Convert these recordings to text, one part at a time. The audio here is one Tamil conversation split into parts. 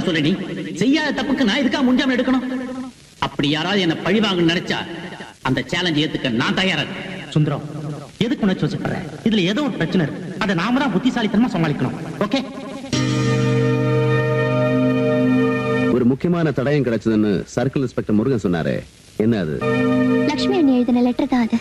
சொல்ற நீ செய்யாத தப்புக்கு நான் எதுக்கா முன்ஜாமீன் எடுக்கணும் அப்படி யாராவது என்ன பழி வாங்கணும்னு நினைச்சா அந்த சேலஞ்ச் ஏத்துக்க நான் தயாரா இருக்கேன். சுந்தரம் எதுக்கு உணர்ச்சி வச்சுப்படுற இதுல ஏதோ ஒரு பிரச்சனை இருக்கு அதை நாம தான் புத்திசாலித்தனமா சமாளிக்கணும் ஓகே ஒரு முக்கியமான தடயம் கிடைச்சதுன்னு சர்க்கிள் இன்ஸ்பெக்டர் முருகன் சொன்னாரு என்ன அது லக்ஷ்மி அண்ணி எழுதின லெட்டர் தான் அது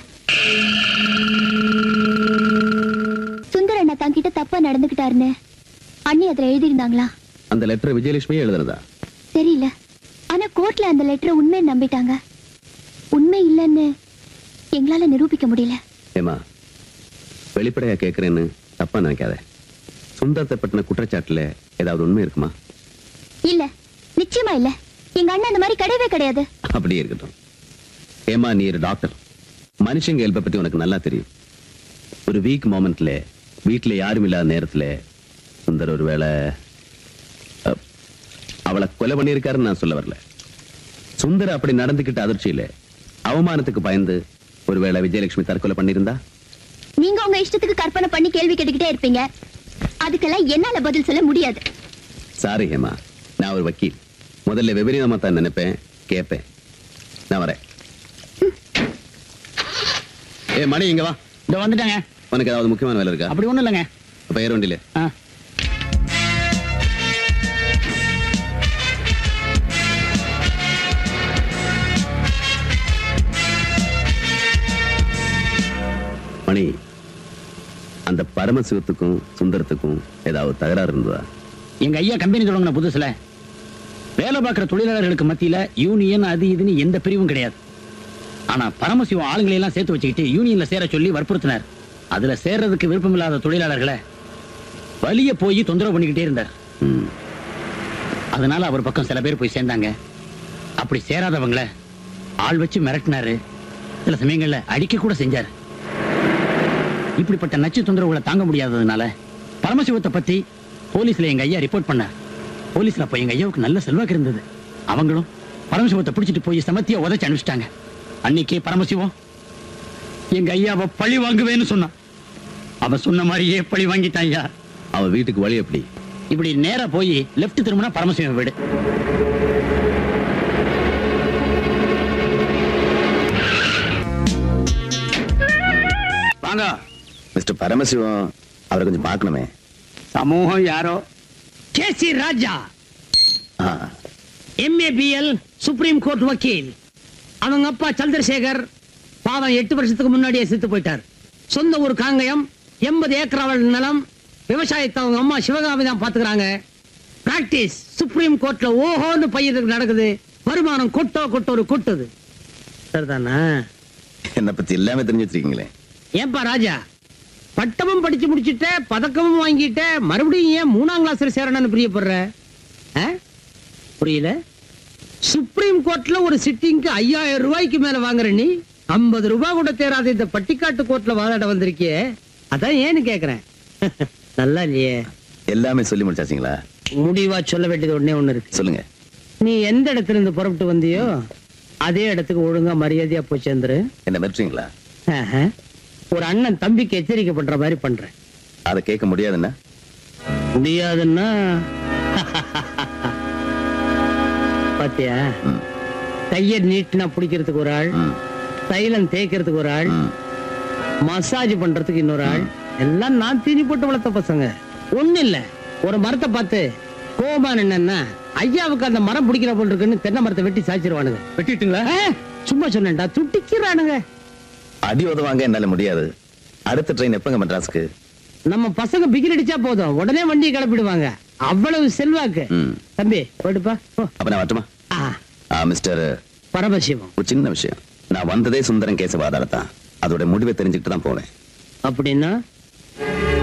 சுந்தர் அண்ணா தங்கிட்ட தப்பா நடந்துகிட்டாருன்னு அண்ணி அதுல எழுதியிருந்தாங்களா அந்த லெட்டர் விஜயலட்சுமியே எழுதுனதா தெரியல ஆனா கோர்ட்ல அந்த லெட்டரை உண்மை நம்பிட்டாங்க உண்மை இல்லைன்னு எங்களால நிரூபிக்க முடியல ஏமா வெளிப்படையா கேக்குறேன்னு தப்பா நினைக்காத சுந்தரத்தை பற்றின குற்றச்சாட்டுல ஏதாவது உண்மை இருக்குமா இல்ல நிச்சயமா இல்ல எங்க அண்ணன் அந்த மாதிரி கிடையவே கிடையாது அப்படியே இருக்கட்டும் ஏமா நீ ஒரு டாக்டர் மனுஷங்க இயல்பை பத்தி உனக்கு நல்லா தெரியும் ஒரு வீக் மொமெண்ட்ல வீட்டுல யாரும் இல்லாத நேரத்துல சுந்தர் ஒரு வேளை அஹ், அவளை கொலை பண்ணியிருக்காருன்னு நான் சொல்ல வரல சுந்தர் அப்படி நடந்துக்கிட்ட அதிர்ச்சியில அவமானத்துக்கு பயந்து ஒருவேளை விஜயலட்சுமி தற்கொலை பண்ணியிருந்தா நீங்க உங்க இஷ்டத்துக்கு கற்பனை பண்ணி கேள்வி கேட்டுக்கிட்டே இருப்பீங்க அதுக்கெல்லாம் என்னால பதில் சொல்ல முடியாது சாரி ஹேமா நான் ஒரு வக்கீல் முதல்ல விபரீதமா தான் நினைப்பேன் கேட்பேன் நான் வரேன் ஏ மணி இங்க வா இந்த வந்துட்டாங்க உனக்கு ஏதாவது முக்கியமான வேலை இருக்கா அப்படி ஒண்ணும் இல்லைங்க அப்ப ஏற வண்டியில ஆ. மணி அந்த பரமசிவத்துக்கும் சுந்தரத்துக்கும் ஏதாவது தகராறு இருந்ததா எங்க ஐயா கம்பெனி தொடங்கின புதுசுல வேலை பார்க்கிற தொழிலாளர்களுக்கு மத்தியில யூனியன் அது இதுன்னு எந்த பிரிவும் கிடையாது ஆனா பரமசிவம் ஆளுங்களை எல்லாம் சேர்த்து வச்சுக்கிட்டு யூனியன்ல சேர சொல்லி வற்புறுத்தினார் அதுல சேர்றதுக்கு விருப்பமில்லாத தொழிலாளர்களை வலிய போய் தொந்தரவு பண்ணிக்கிட்டே இருந்தார் ம். அதனால அவர் பக்கம் சில பேர் போய் சேர்ந்தாங்க அப்படி சேராதவங்கள ஆள் வச்சு மிரட்டினாரு சில சமயங்கள்ல அடிக்க கூட செஞ்சாரு இப்படிப்பட்ட நச்சு தொந்தரவுகளை தாங்க முடியாததுனால பரமசிவத்தை பத்தி போலீஸ்ல எங்க ஐயா ரிப்போர்ட் பண்ணார் போலீஸ்ல அப்ப எங்க ஐயாவுக்கு நல்ல செல்வாக்கு இருந்தது அவங்களும் பரமசிவத்தை பிடிச்சிட்டு போய் சமத்திய உதைச்சு அனுப்பிச்சிட்டாங்க அன்னைக்கே பரமசிவம் எங்க ஐயாவை பழி வாங்குவேன்னு சொன்னான் அவ சொன்ன மாதிரியே பழி வாங்கிட்டான் ஐயா அவ வீட்டுக்கு வழி எப்படி இப்படி நேரா போய் லெஃப்ட் திரும்பினா பரமசிவம் வீடு வாங்க மிஸ்டர் பரமசிவம் அவரை கொஞ்சம் பார்க்கணுமே சமூகம் யாரோ கேசி ராஜா ஆ, எம்ஏபிஎல் சுப்ரீம் கோர்ட் வக்கீல் அவங்க அப்பா சந்திரசேகர் பாவம் எட்டு வருஷத்துக்கு முன்னாடியே செத்து போயிட்டார் சொந்த ஊர் காங்கயம் எண்பது ஏக்கர் அவள் நிலம் விவசாயத்தை அவங்க அம்மா சிவகாமி தான் பாத்துக்கிறாங்க பிராக்டிஸ் சுப்ரீம் கோர்ட்ல ஓஹோன்னு பையனுக்கு நடக்குது வருமானம் கொட்டோ கொட்டோரு கொட்டுது சரிதானா என்னை பத்தி எல்லாமே தெரிஞ்சு வச்சிருக்கீங்களே ஏன்பா ராஜா பட்டமும் படிச்சு முடிச்சிட்ட பதக்கமும் வாங்கிட்ட மறுபடியும் ஏன் மூணாம் கிளாஸ்ல சேரணும்னு பிரியப்படுற ஆ? புரியல சுப்ரீம் கோர்ட்ல ஒரு சிட்டிங்க்கு ஐயாயிரம் ரூபாய்க்கு மேல வாங்குற நீ ஐம்பது ரூபாய் கூட தேராத இந்த பட்டிக்காட்டு கோர்ட்ல வாதாட வந்திருக்கியே அதான் ஏன்னு கேக்குறேன் நல்லா இல்லையே எல்லாமே சொல்லி முடிச்சாச்சுங்களா முடிவா சொல்ல வேண்டியது ஒண்ணே ஒண்ணு இருக்கு சொல்லுங்க நீ எந்த இடத்துல இருந்து புறப்பட்டு வந்தியோ அதே இடத்துக்கு ஒழுங்கா மரியாதையா போய் சேர்ந்துரு என்ன மிரட்டுறீங்களா ஆஹா. ஒரு அண்ணன் தம்பிக்கு எச்சரிக்கை பண்ற மாதிரி பண்றேன் அதை கேட்க முடியாதுன்னா முடியாதுன்னா பாத்தியா ம். கைய நீட்டினா பிடிக்கிறதுக்கு ஒரு ஆள் ம், தைலம் தேய்க்கிறதுக்கு ஒரு ஆள் ம். மசாஜ் பண்றதுக்கு இன்னொரு ஆள் எல்லாம் நான் தீனி போட்டு வளர்த்த பசங்க ஒண்ணு இல்ல ஒரு மரத்தை பார்த்து கோபமா என்னன்னா ஐயாவுக்கு அந்த மரம் பிடிக்கிற போல் இருக்குன்னு தென்னை மரத்தை வெட்டி சாய்ச்சிருவானுங்க வெட்டிட்டுங்களா ஆ, சும்மா சொன்னேன்டா துட்டிக்கிறானுங்க அடி உதவாங்க என்னால முடியாது அடுத்த ட்ரெயின் எப்பங்க மெட்ராஸ்க்கு நம்ம பசங்க பிகில் அடிச்சா போதும் உடனே வண்டியை கிளப்பிடுவாங்க அவ்வளவு செல்வாக்கு ம். தம்பி போயிடுப்பா போ. அப்ப நான் வரட்டுமா ஆ, ஆ, மிஸ்டர் பரமசிவம் ஒரு சின்ன விஷயம் நான் வந்ததே சுந்தரம் கேச வாதாடத்தான் அதோட முடிவை தெரிஞ்சுக்கிட்டு தான் போனேன் அப்படின்னா